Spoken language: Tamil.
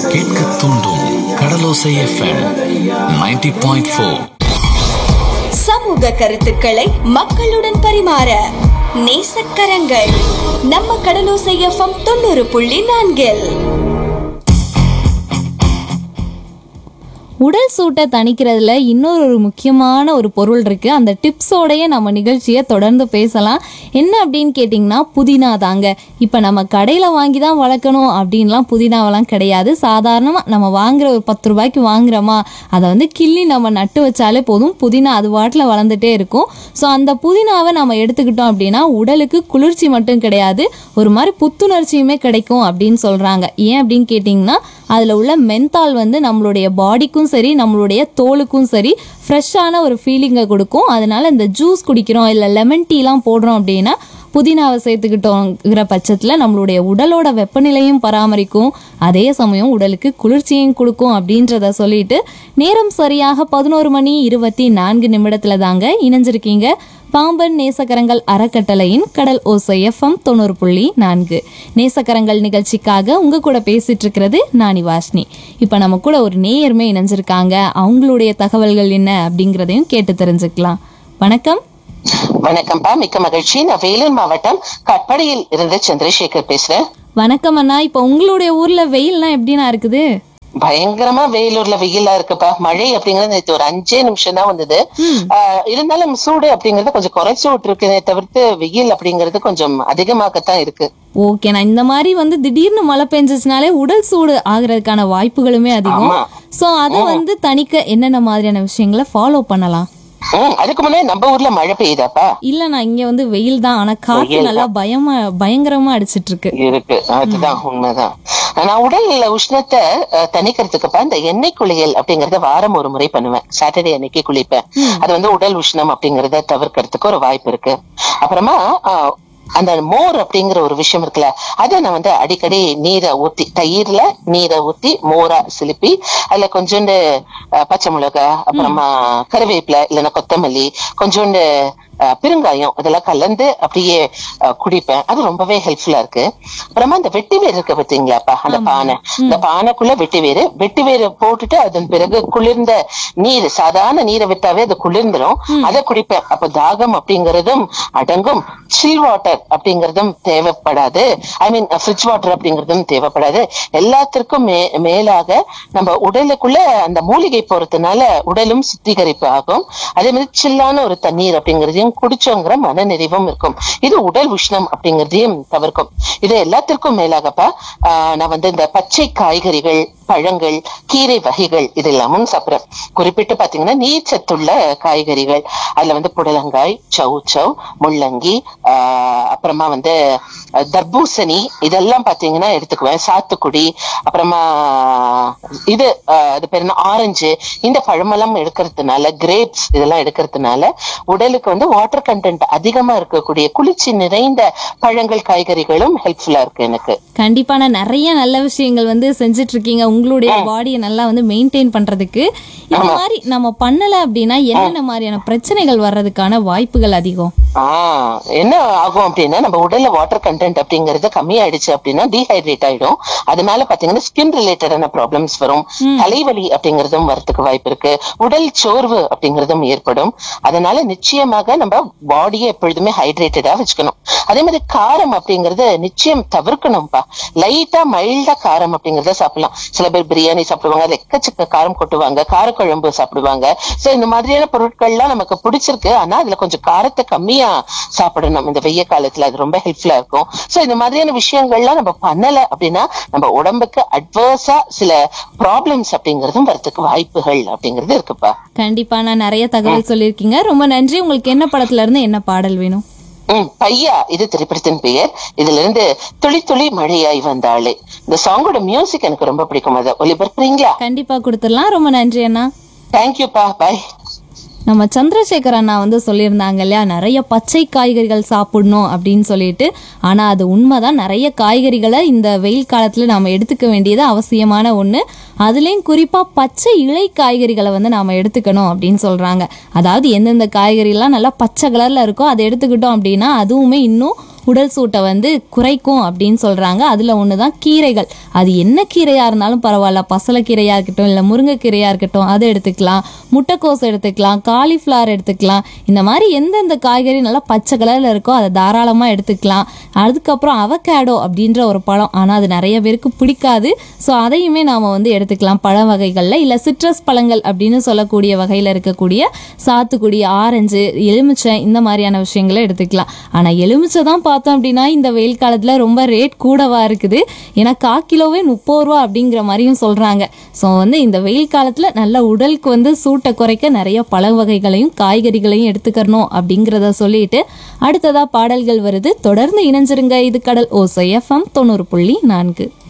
கேட்க தூண்டும் கடலோசை எஃப்எம் 90.4 பாயிண்ட் ஃபோர் சமூக கருத்துக்களை மக்களுடன் பரிமாற நேசக்கரங்கள் நம்ம கடலோசை எஃப்எம் தொண்ணூறு புள்ளி நான்கில் உடல் சூட்டை தணிக்கிறதுல இன்னொரு ஒரு முக்கியமான ஒரு பொருள் இருக்கு அந்த டிப்ஸோடய நம்ம நிகழ்ச்சியை தொடர்ந்து பேசலாம் என்ன அப்படின்னு கேட்டிங்கன்னா புதினா தாங்க இப்போ நம்ம கடையில் வாங்கி தான் வளர்க்கணும் அப்படின்லாம் புதினாவெல்லாம் கிடையாது சாதாரணமாக நம்ம வாங்குற ஒரு பத்து ரூபாய்க்கு வாங்குறோமா அதை வந்து கிள்ளி நம்ம நட்டு வச்சாலே போதும் புதினா அது வாட்டில் வளர்ந்துட்டே இருக்கும் ஸோ அந்த புதினாவை நம்ம எடுத்துக்கிட்டோம் அப்படின்னா உடலுக்கு குளிர்ச்சி மட்டும் கிடையாது ஒரு மாதிரி புத்துணர்ச்சியுமே கிடைக்கும் அப்படின்னு சொல்கிறாங்க ஏன் அப்படின்னு கேட்டிங்கன்னா அதில் உள்ள மென்தால் வந்து நம்மளுடைய பாடிக்கும் சரி நம்மளுடைய தோலுக்கும் சரி ஃப்ரெஷ்ஷான ஒரு ஃபீலிங்கை கொடுக்கும் அதனால இந்த ஜூஸ் குடிக்கிறோம் இல்லை லெமன் டீலாம் போடுறோம் அப்படின்னா புதினாவை சேர்த்துக்கிட்டோங்கிற பட்சத்தில் நம்மளுடைய உடலோட வெப்பநிலையும் பராமரிக்கும் அதே சமயம் உடலுக்கு குளிர்ச்சியும் கொடுக்கும் அப்படின்றத சொல்லிட்டு நேரம் சரியாக பதினோரு மணி இருபத்தி நான்கு நிமிடத்துல தாங்க இணைஞ்சிருக்கீங்க பாம்பன் நேசக்கரங்கள் அறக்கட்டளையின் கடல் ஓசை எஃப்எம் தொண்ணூறு புள்ளி நான்கு நேசக்கரங்கள் நிகழ்ச்சிக்காக உங்க கூட பேசிட்டு இருக்கிறது நானி வாஷ்னி இப்போ நம்ம கூட ஒரு நேயருமே இணைஞ்சிருக்காங்க அவங்களுடைய தகவல்கள் என்ன அப்படிங்கிறதையும் கேட்டு தெரிஞ்சுக்கலாம் வணக்கம் வணக்கம்ப்பா மிக்க மகிழ்ச்சி நான் வேலூர் மாவட்டம் கட்படியில் இருந்து சந்திரசேகர் பேசுறேன் வணக்கம் அண்ணா இப்போ உங்களுடைய ஊர்ல வெயில்லாம் எப்படிண்ணா இருக்குது பயங்கரமா வேலூர்ல வெயிலா இருக்குப்பா மழை அப்படிங்கறது நேத்து ஒரு அஞ்சே நிமிஷம் தான் வந்தது ஆஹ் இருந்தாலும் சூடு அப்படிங்கறது கொஞ்சம் குறைச்சு விட்டுருக்கே தவிர்த்து வெயில் அப்படிங்கறது கொஞ்சம் அதிகமாகத்தான் இருக்கு ஓகேண்ணா இந்த மாதிரி வந்து திடீர்னு மழை பெஞ்சிச்சுனாலே உடல் சூடு ஆகுறதுக்கான வாய்ப்புகளுமே அதிகம் ஆமா. ஸோ அதை வந்து தணிக்க என்னென்ன மாதிரியான விஷயங்களை ஃபாலோ பண்ணலாம் ஹம் அதுக்கு முன்னாடி நம்ம ஊர்ல மழை பெய்யுதாப்பா இல்லண்ணா இங்க வந்து வெயில் தான் ஆனா காத்து வெயில் நல்லா பயமா பயங்கரமா அடிச்சிட்டு இருக்கு இருக்கு அதுதான் உண்மைதான் நான் உடல் உஷ்ணத்தை அஹ், தணிக்கிறதுக்குப்பா இந்த எண்ணெய் குளியல் அப்படிங்கறத வாரம் ஒரு முறை பண்ணுவேன் சாட்டர்டே அன்னைக்கு குளிப்பேன் அது வந்து உடல் உஷ்ணம் அப்படிங்கறத தவிர்க்கிறதுக்கு ஒரு வாய்ப்பு இருக்கு அப்புறமா அஹ், அந்த மோர் அப்படிங்கிற ஒரு விஷயம் இருக்குல்ல அதை நான் வந்து அடிக்கடி நீரை ஊத்தி தயிர்ல நீரை ஊத்தி மோரா சிலுப்பி அதுல கொஞ்சோண்டு அஹ், பச்சை மிளகாய் அப்புறமா கருவேப்பிலை இல்லைன்னா கொத்தமல்லி கொஞ்சோண்டு அஹ், பெருங்காயம் இதெல்லாம் கலந்து அப்படியே அஹ், குடிப்பேன் அது ரொம்பவே ஹெல்ப்ஃபுல்லா இருக்கு அப்புறமா இந்த வெட்டி வேர் இருக்கு பாத்தீங்களாப்பா அந்த பானை இந்த பானைக்குள்ள வெட்டி வேறு வெட்டி வேறு போட்டுட்டு அதன் பிறகு குளிர்ந்த நீர் சாதாரண நீரை விட்டாவே அது குளிர்ந்துரும் அதை குடிப்பேன் அப்ப தாகம் அப்படிங்கறதும் அடங்கும் சில் வாட்டர் அப்படிங்கறதும் தேவைப்படாது ஐ மீன் ஃப்ரிட்ஜ் வாட்டர் அப்படிங்கறதும் தேவைப்படாது எல்லாத்திற்கும் மே மேலாக நம்ம உடலுக்குள்ள அந்த மூலிகை போறதுனால உடலும் சுத்திகரிப்பு ஆகும் அதே மாதிரி சில்லான ஒரு தண்ணீர் அப்படிங்கறதையும் குடிச்சோங்கிற மனநிறைவும் இருக்கும் இது உடல் உஷ்ணம் அப்படிங்கறதையும் தவிர்க்கும் இது எல்லாத்திற்கும் மேலாகப்பா ஆஹ் நான் வந்து இந்த பச்சை காய்கறிகள் பழங்கள் கீரை வகைகள் இது எல்லாமும் சாப்பிடுறேன் குறிப்பிட்டு பாத்தீங்கன்னா நீர் சத்துள்ள காய்கறிகள் அதுல வந்து புடலங்காய் சௌ சௌ முள்ளங்கி ஆஹ் அப்புறமா வந்து அஹ், தர்பூசணி இதெல்லாம் பாத்தீங்கன்னா எடுத்துக்குவேன் சாத்துக்குடி அப்புறமா இது ஆஹ், அது பேர் என்ன ஆரஞ்சு இந்த பழமெல்லாம் எடுக்கிறதுனால கிரேப்ஸ் இதெல்லாம் எடுக்கிறதுனால உடலுக்கு வந்து வாட்டர் கண்டென்ட் அதிகமா இருக்கக்கூடிய குளிர்ச்சி நிறைந்த பழங்கள் காய்கறிகளும் ஹெல்ப்ஃபுல்லா இருக்கு எனக்கு கண்டிப்பா நான் நிறைய நல்ல விஷயங்கள் வந்து செஞ்சுட்டு இருக்கீங்க உங்களுடைய பாடியை நல்லா வந்து மெயின்டைன் பண்றதுக்கு இந்த மாதிரி நம்ம பண்ணல அப்படின்னா என்னென்ன மாதிரியான பிரச்சனைகள் வர்றதுக்கான வாய்ப்புகள் அதிகம் ஆஹ் என்ன ஆகும் அப்படின்னா நம்ம உடல்ல வாட்டர் கண்டென்ட் அப்படிங்கறது கம்மியாயிடுச்சு அப்படின்னா டீஹைட்ரேட் ஆயிடும் அதனால பாத்தீங்கன்னா ஸ்கின் ரிலேட்டடான ப்ராப்ளம்ஸ் வரும் தலைவலி அப்படிங்கறதும் வரதுக்கு வாய்ப்பு இருக்கு உடல் சோர்வு அப்படிங்கறதும் ஏற்படும் அதனால நிச்சயமாக நம்ம பாடியை எப்பொழுதுமே ஹைட்ரேட்டடா வச்சுக்கணும் அதே மாதிரி காரம் அப்படிங்கறது நிச்சயம் தவிர்க்கணும்பா லைட்டா மைல்டா காரம் அப்படிங்கறத சாப்பிடலாம் சில பேர் பிரியாணி சாப்பிடுவாங்க அதுல எக்கச்சக்க காரம் கொட்டுவாங்க காரக்குழம்பு சாப்பிடுவாங்க சோ இந்த மாதிரியான பொருட்கள்லாம் நமக்கு பிடிச்சிருக்கு ஆனா அதுல கொஞ்சம் காரத்தை கம்மியா சாப்பிடணும் இந்த வெய்ய காலத்துல அது ரொம்ப ஹெல்ப்ஃபுல்லா இருக்கும் சோ இந்த மாதிரியான விஷயங்கள்லாம் நம்ம பண்ணல அப்படின்னா நம்ம உடம்புக்கு அட்வர்ஸா சில ப்ராப்ளம்ஸ் அப்படிங்கறதும் வரதுக்கு வாய்ப்புகள் அப்படிங்கிறது இருக்குப்பா கண்டிப்பா நான் நிறைய தகவல் சொல்லியிருக்கீங்க ரொம்ப நன்றி உங்களுக்கு என்ன படத்துல இருந்து என்ன பாடல் வேணும் ம் பையா இது திரைப்படத்தின் பெயர் இதுல இருந்து துளி துளி மழையாய் வந்தாளே இந்த சாங்கோட மியூசிக் எனக்கு ரொம்ப பிடிக்கும் அதை ஒளிபரப்புறீங்களா கண்டிப்பா கொடுத்துடலாம் ரொம்ப நன்றி அண்ணா தேங்க்யூப்பா பாய் நம்ம சந்திரசேகர் அண்ணா வந்து சொல்லியிருந்தாங்க இல்லையா நிறைய பச்சை காய்கறிகள் சாப்பிடணும் அப்படின்னு சொல்லிட்டு ஆனால் அது உண்மைதான் நிறைய காய்கறிகளை இந்த வெயில் காலத்தில் நாம் எடுத்துக்க வேண்டியது அவசியமான ஒன்று அதுலேயும் குறிப்பாக பச்சை இலை காய்கறிகளை வந்து நாம் எடுத்துக்கணும் அப்படின்னு சொல்கிறாங்க அதாவது எந்தெந்த காய்கறிலாம் நல்லா பச்சை கலரில் இருக்கோ அதை எடுத்துக்கிட்டோம் அப்படின்னா அதுவுமே இன்னும் உடல் சூட்டை வந்து குறைக்கும் அப்படின்னு சொல்றாங்க அதுல ஒண்ணுதான் கீரைகள் அது என்ன கீரையா இருந்தாலும் பரவாயில்ல பசலைக்கீரையா இருக்கட்டும் இல்ல முருங்கைக்கீரையா இருக்கட்டும் அதை எடுத்துக்கலாம் முட்டைக்கோஸ் எடுத்துக்கலாம் காலிஃப்ளவர் எடுத்துக்கலாம் இந்த மாதிரி எந்தெந்த காய்கறி நல்லா பச்சை கலர்ல இருக்கோ அதை தாராளமா எடுத்துக்கலாம் அதுக்கப்புறம் அவகேடோ அப்படின்ற ஒரு பழம் ஆனா அது நிறைய பேருக்கு பிடிக்காது ஸோ அதையுமே நாம வந்து எடுத்துக்கலாம் பழ வகைகள்ல இல்ல சிட்ரஸ் பழங்கள் அப்படின்னு சொல்லக்கூடிய வகையில இருக்கக்கூடிய சாத்துக்குடி ஆரஞ்சு எலுமிச்சை இந்த மாதிரியான விஷயங்களை எடுத்துக்கலாம் ஆனா எலுமிச்சை தான் பார்த்தோம் அப்படின்னா இந்த வெயில் காலத்துல ரொம்ப ரேட் கூடவா இருக்குது ஏன்னா கா கிலோவே முப்பது ரூபா அப்படிங்கிற மாதிரியும் சொல்றாங்க ஸோ வந்து இந்த வெயில் காலத்துல நல்ல உடலுக்கு வந்து சூட்டை குறைக்க நிறைய பழ வகைகளையும் காய்கறிகளையும் எடுத்துக்கணும் அப்படிங்கிறத சொல்லிட்டு அடுத்ததா பாடல்கள் வருது தொடர்ந்து இணைஞ்சிருங்க இது கடல் ஓசை எஃப்எம் தொண்ணூறு புள்ளி நான்கு